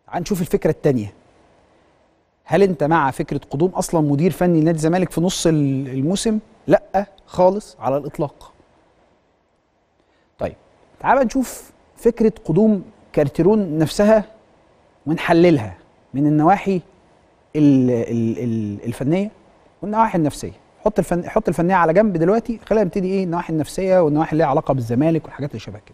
تعال نشوف الفكره الثانيه هل انت مع فكره قدوم اصلا مدير فني لنادي الزمالك في نص ال- الموسم لا خالص على الاطلاق طيب تعال بقى نشوف فكره قدوم كارتيرون نفسها ونحللها من النواحي ال ال ال الفنيه والنواحي النفسيه حط الفن حط الفنيه على جنب دلوقتي خلينا نبتدي ايه النواحي النفسيه والنواحي اللي ليها علاقه بالزمالك والحاجات اللي شبه كده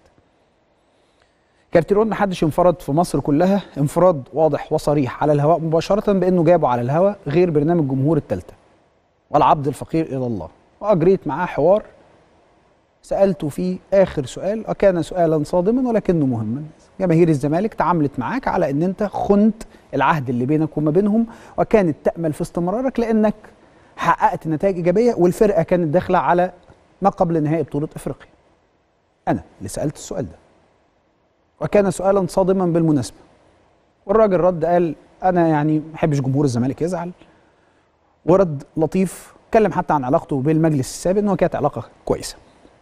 كارتيرون محدش انفرد في مصر كلها انفراد واضح وصريح على الهواء مباشره بانه جابه على الهواء غير برنامج جمهور الثالثه والعبد الفقير الى الله واجريت معاه حوار سالته فيه اخر سؤال وكان سؤالا صادما ولكنه مهما جماهير الزمالك تعاملت معاك على ان انت خنت العهد اللي بينك وما بينهم وكانت تامل في استمرارك لانك حققت نتائج ايجابيه والفرقه كانت داخله على ما قبل نهائي بطوله افريقيا انا اللي سالت السؤال ده وكان سؤالا صادما بالمناسبه والراجل رد قال انا يعني ما بحبش جمهور الزمالك يزعل ورد لطيف اتكلم حتى عن علاقته بالمجلس السابق ان هو كانت علاقه كويسه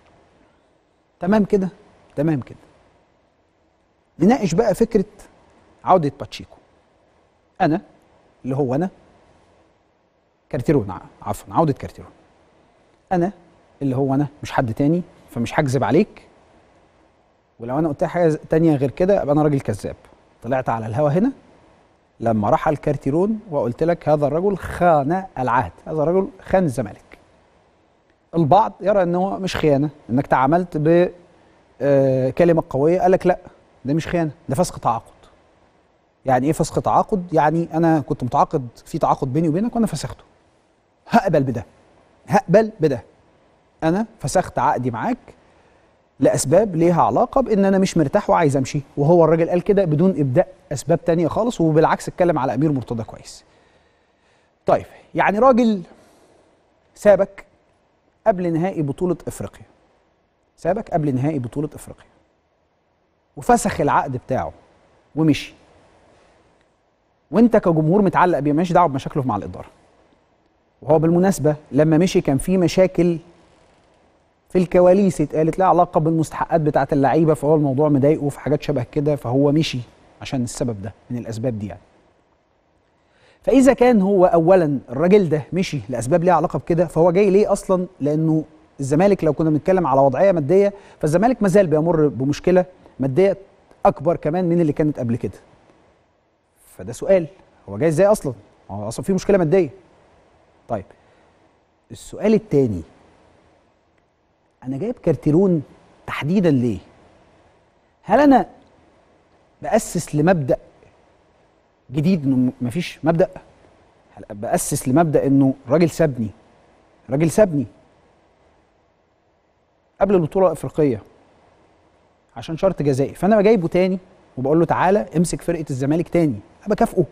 تمام كده تمام كده نناقش بقى فكره عوده باتشيكو انا اللي هو انا كارتيرون ع- عفوا عوده كارتيرون انا اللي هو انا مش حد تاني فمش هكذب عليك ولو انا قلت حاجه تانية غير كده ابقى انا راجل كذاب طلعت على الهوا هنا لما رحل كارتيرون وقلت لك هذا الرجل خان العهد هذا الرجل خان الزمالك البعض يرى ان هو مش خيانه انك تعاملت ب آه، كلمه قويه قال لك لا ده مش خيانه ده فسخ تعاقد يعني ايه فسخ تعاقد يعني انا كنت متعاقد في تعاقد بيني وبينك وانا فسخته هقبل بده هقبل بده انا فسخت عقدي معاك لاسباب ليها علاقه بان انا مش مرتاح وعايز امشي وهو الراجل قال كده بدون ابداء اسباب تانية خالص وبالعكس اتكلم على امير مرتضى كويس طيب يعني راجل سابك قبل نهائي بطوله افريقيا سابك قبل نهائي بطوله افريقيا وفسخ العقد بتاعه ومشي وانت كجمهور متعلق بيه ماليش دعوه بمشاكله مع الاداره وهو بالمناسبه لما مشي كان في مشاكل في الكواليس اتقالت لها علاقه بالمستحقات بتاعه اللعيبه فهو الموضوع مضايقه في حاجات شبه كده فهو مشي عشان السبب ده من الاسباب دي يعني فاذا كان هو اولا الراجل ده مشي لاسباب ليها علاقه بكده فهو جاي ليه اصلا لانه الزمالك لو كنا بنتكلم على وضعيه ماديه فالزمالك مازال بيمر بمشكله ماديه اكبر كمان من اللي كانت قبل كده فده سؤال هو جاي ازاي اصلا هو اصلا في مشكله ماديه طيب السؤال الثاني انا جايب كارتيرون تحديدا ليه هل انا باسس لمبدا جديد انه مفيش مبدا هل باسس لمبدا انه راجل سابني راجل سابني قبل البطوله الافريقيه عشان شرط جزائي فانا جايبه تاني وبقول له تعالى امسك فرقه الزمالك تاني انا بكافئه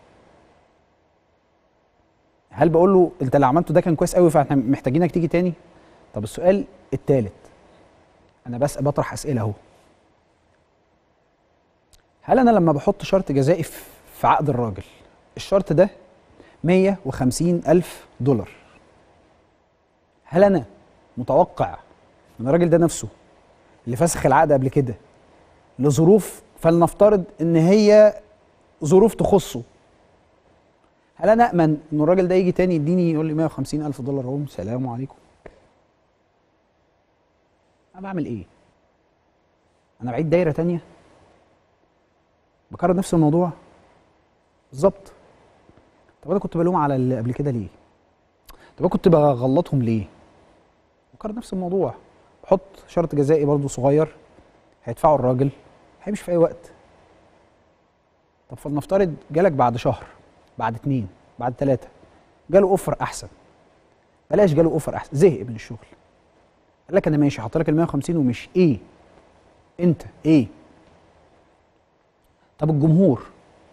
هل بقول له انت اللي عملته ده كان كويس قوي فاحنا محتاجينك تيجي تاني طب السؤال الثالث انا بس بطرح اسئله اهو هل انا لما بحط شرط جزائي في في عقد الراجل الشرط ده 150 ألف دولار هل أنا متوقع من الراجل ده نفسه اللي فسخ العقد قبل كده لظروف فلنفترض إن هي ظروف تخصه هل أنا أأمن إن الراجل ده يجي تاني يديني يقول لي 150 ألف دولار أهو سلام عليكم أنا بعمل إيه؟ أنا بعيد دايرة تانية بكرر نفس الموضوع بالظبط طب انا كنت بلوم على اللي قبل كده ليه طب انا كنت بغلطهم ليه بكرر نفس الموضوع حط شرط جزائي برضو صغير هيدفعه الراجل هيمشي في اي وقت طب فلنفترض جالك بعد شهر بعد اتنين بعد تلاتة جاله اوفر احسن بلاش جاله اوفر احسن زهق من الشغل قال لك انا ماشي هحط لك ال 150 ومشي ايه انت ايه طب الجمهور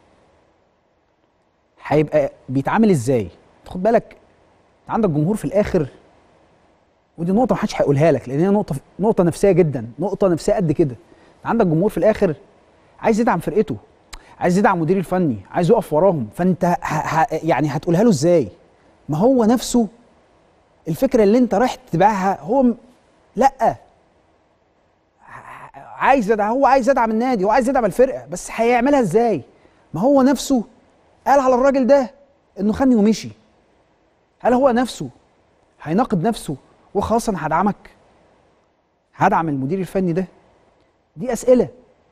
هيبقى بيتعامل ازاي خد بالك انت عندك جمهور في الاخر ودي نقطه محدش هيقولها لك لان هي نقطه نقطه نفسيه جدا نقطه نفسيه قد كده انت عندك جمهور في الاخر عايز يدعم فرقته عايز يدعم مدير الفني عايز يقف وراهم فانت ه... ه... يعني هتقولها له ازاي ما هو نفسه الفكره اللي انت رايح تتبعها هو م... لا عايز يدعم هو عايز يدعم النادي هو عايز يدعم الفرقه بس هيعملها ازاي ما هو نفسه قال على الراجل ده انه خاني ومشي هل هو نفسه هيناقض نفسه وخلاص انا هدعمك هدعم المدير الفني ده دي اسئله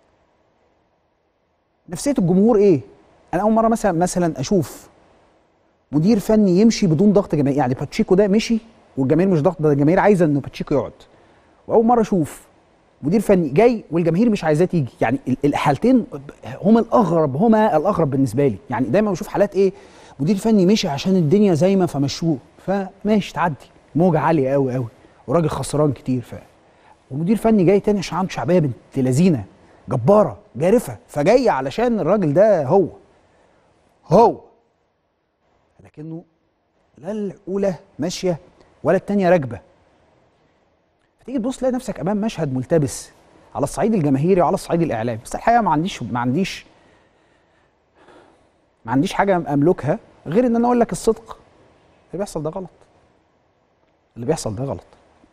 نفسيه الجمهور ايه انا اول مره مثلا مثلا اشوف مدير فني يمشي بدون ضغط جماهيري يعني باتشيكو ده مشي والجماهير مش ضغط ده الجماهير عايزه انه باتشيكو يقعد واول مره اشوف مدير فني جاي والجماهير مش عايزاه تيجي يعني ال- الحالتين هما الاغرب هما الاغرب بالنسبه لي يعني دايما بشوف حالات ايه مدير فني مشي عشان الدنيا زايمه فمشوه فماشي تعدي موجه عاليه قوي قوي وراجل خسران كتير ف ومدير فني جاي تاني عشان عنده شعبيه بنت لذينه جباره جارفه فجاي علشان الراجل ده هو هو لكنه لا الاولى ماشيه ولا التانيه راكبه فتيجي تبص تلاقي نفسك امام مشهد ملتبس على الصعيد الجماهيري وعلى الصعيد الاعلامي بس الحقيقه ما عنديش ما عنديش ما عنديش حاجه املكها غير ان انا اقول لك الصدق اللي بيحصل ده غلط اللي بيحصل ده غلط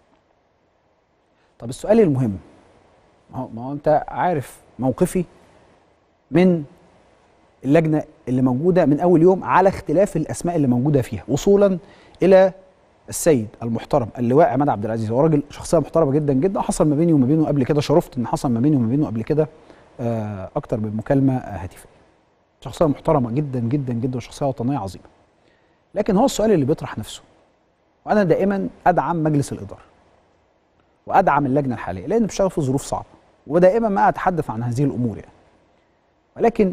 طب السؤال المهم ما هو ما هو انت عارف موقفي من اللجنه اللي موجوده من اول يوم على اختلاف الاسماء اللي موجوده فيها وصولا الى السيد المحترم اللواء عماد عبد العزيز هو راجل شخصيه محترمه جدا جدا حصل ما بيني وما بينه قبل كده شرفت ان حصل ما بيني وما بينه قبل كده آه، اكتر من مكالمه آه، هاتفيه شخصيه محترمه جدا جدا جدا وشخصيه وطنيه عظيمه لكن هو السؤال اللي بيطرح نفسه وانا دائما ادعم مجلس الاداره وادعم اللجنه الحاليه لان بشتغل في ظروف صعبه ودائما ما اتحدث عن هذه الامور يعني ولكن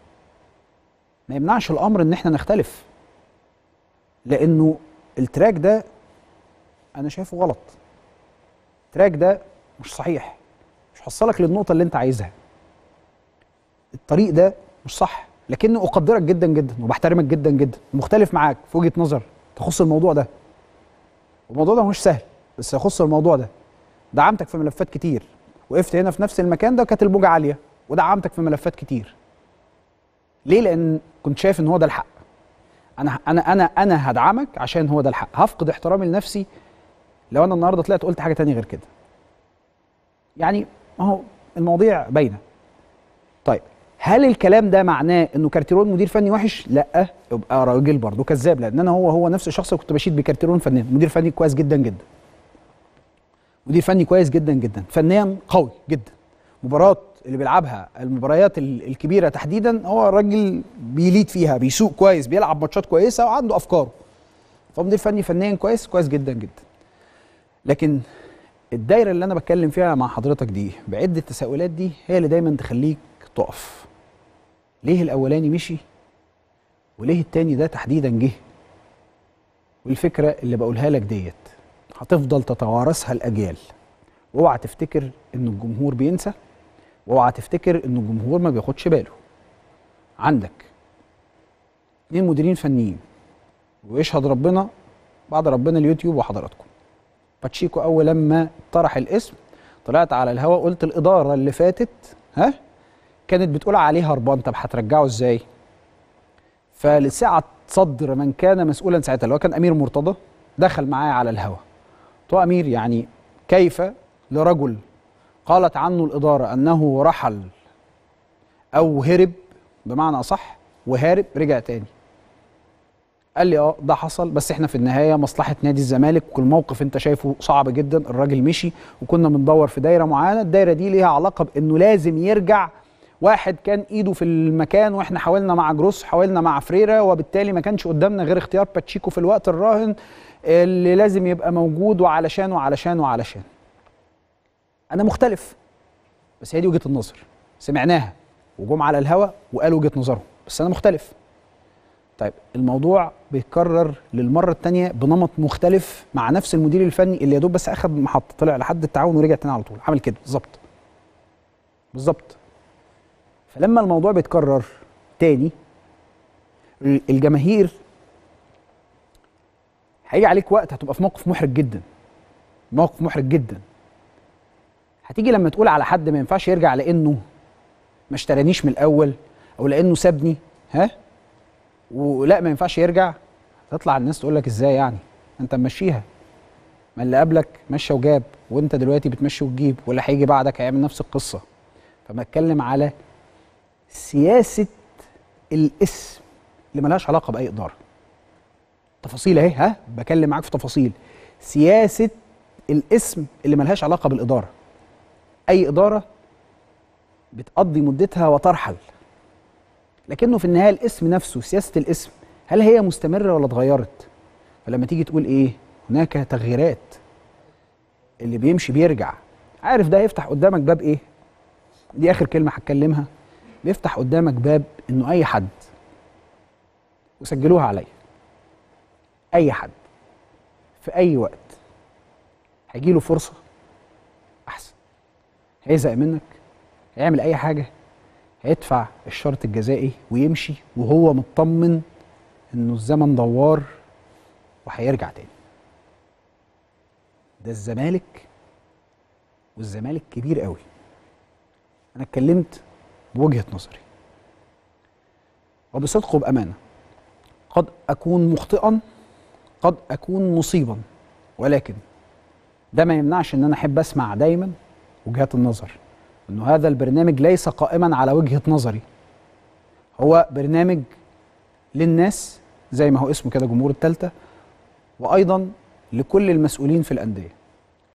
ما يمنعش الامر ان احنا نختلف لانه التراك ده انا شايفه غلط التراك ده مش صحيح مش هوصلك للنقطه اللي انت عايزها الطريق ده مش صح لكني اقدرك جدا جدا وبحترمك جدا جدا مختلف معاك في وجهه نظر تخص الموضوع ده والموضوع ده مش سهل بس يخص الموضوع ده دعمتك في ملفات كتير وقفت هنا في نفس المكان ده وكانت الموجه عاليه ودعمتك في ملفات كتير ليه لان كنت شايف ان هو ده الحق انا انا انا انا هدعمك عشان هو ده الحق هفقد احترامي لنفسي لو انا النهارده طلعت قلت حاجه تانية غير كده يعني ما هو المواضيع باينه طيب هل الكلام ده معناه انه كارتيرون مدير فني وحش لا يبقى راجل برضه كذاب لان انا هو هو نفس الشخص اللي كنت بشيد بكارتيرون فنيا مدير فني كويس جدا جدا مدير فني كويس جدا جدا فنيا قوي جدا مباراه اللي بيلعبها المباريات ال- الكبيره تحديدا هو الراجل بيليد فيها بيسوق كويس بيلعب ماتشات كويسه وعنده افكاره فمدير فني فنيا كويس كويس جدا جدا لكن الدايره اللي انا بتكلم فيها مع حضرتك دي بعده التساؤلات دي هي اللي دايما تخليك تقف ليه الاولاني مشي وليه التاني ده تحديدا جه والفكره اللي بقولها لك ديت هتفضل تتوارثها الاجيال واوعى تفتكر ان الجمهور بينسى واوعى تفتكر ان الجمهور ما بياخدش باله عندك اتنين مديرين فنيين ويشهد ربنا بعد ربنا اليوتيوب وحضراتكم باتشيكو اول لما طرح الاسم طلعت على الهواء قلت الاداره اللي فاتت ها كانت بتقول عليه هربان طب هترجعه ازاي فلسعه صدر من كان مسؤولا ساعتها اللي هو كان امير مرتضى دخل معايا على الهواء قلت له امير يعني كيف لرجل قالت عنه الاداره انه رحل او هرب بمعنى اصح وهارب رجع تاني قال لي اه ده حصل بس احنا في النهايه مصلحه نادي الزمالك وكل موقف انت شايفه صعب جدا الراجل مشي وكنا بندور في دايره معينه الدايره دي ليها علاقه بانه لازم يرجع واحد كان ايده في المكان واحنا حاولنا مع جروس حاولنا مع فريرا وبالتالي ما كانش قدامنا غير اختيار باتشيكو في الوقت الراهن اللي لازم يبقى موجود وعلشان وعلشان وعلشان انا مختلف بس هي دي وجهه النظر سمعناها وجم على الهوا وقالوا وجهه نظرهم بس انا مختلف طيب الموضوع بيتكرر للمره الثانيه بنمط مختلف مع نفس المدير الفني اللي يا دوب بس اخذ محطه طلع لحد التعاون ورجع تاني على طول عمل كده بالظبط بالظبط فلما الموضوع بيتكرر تاني الجماهير هيجي عليك وقت هتبقى في موقف محرج جدا موقف محرج جدا هتيجي لما تقول على حد ما ينفعش يرجع لانه ما اشترانيش من الاول او لانه سابني ها ولا ما ينفعش يرجع تطلع الناس تقول لك ازاي يعني انت ممشيها ما اللي قبلك مشى وجاب وانت دلوقتي بتمشي وتجيب واللي هيجي بعدك هيعمل نفس القصه فما اتكلم على سياسه الاسم اللي ملهاش علاقه باي اداره تفاصيل اهي ها بكلم معاك في تفاصيل سياسه الاسم اللي ملهاش علاقه بالاداره اي اداره بتقضي مدتها وترحل لكنه في النهايه الاسم نفسه سياسه الاسم هل هي مستمره ولا اتغيرت فلما تيجي تقول ايه هناك تغييرات اللي بيمشي بيرجع عارف ده يفتح قدامك باب ايه دي اخر كلمه هتكلمها بيفتح قدامك باب انه اي حد وسجلوها عليا اي حد في اي وقت هيجيله فرصه احسن هيزهق منك هيعمل اي حاجه هيدفع الشرط الجزائي ويمشي وهو مطمن انه الزمن دوار وهيرجع تاني ده الزمالك والزمالك كبير قوي انا اتكلمت بوجهه نظري وبصدق وبامانه قد اكون مخطئا قد اكون مصيبا ولكن ده ما يمنعش ان انا احب اسمع دايما وجهات النظر انه هذا البرنامج ليس قائما على وجهه نظري هو برنامج للناس زي ما هو اسمه كده جمهور التالتة وايضا لكل المسؤولين في الانديه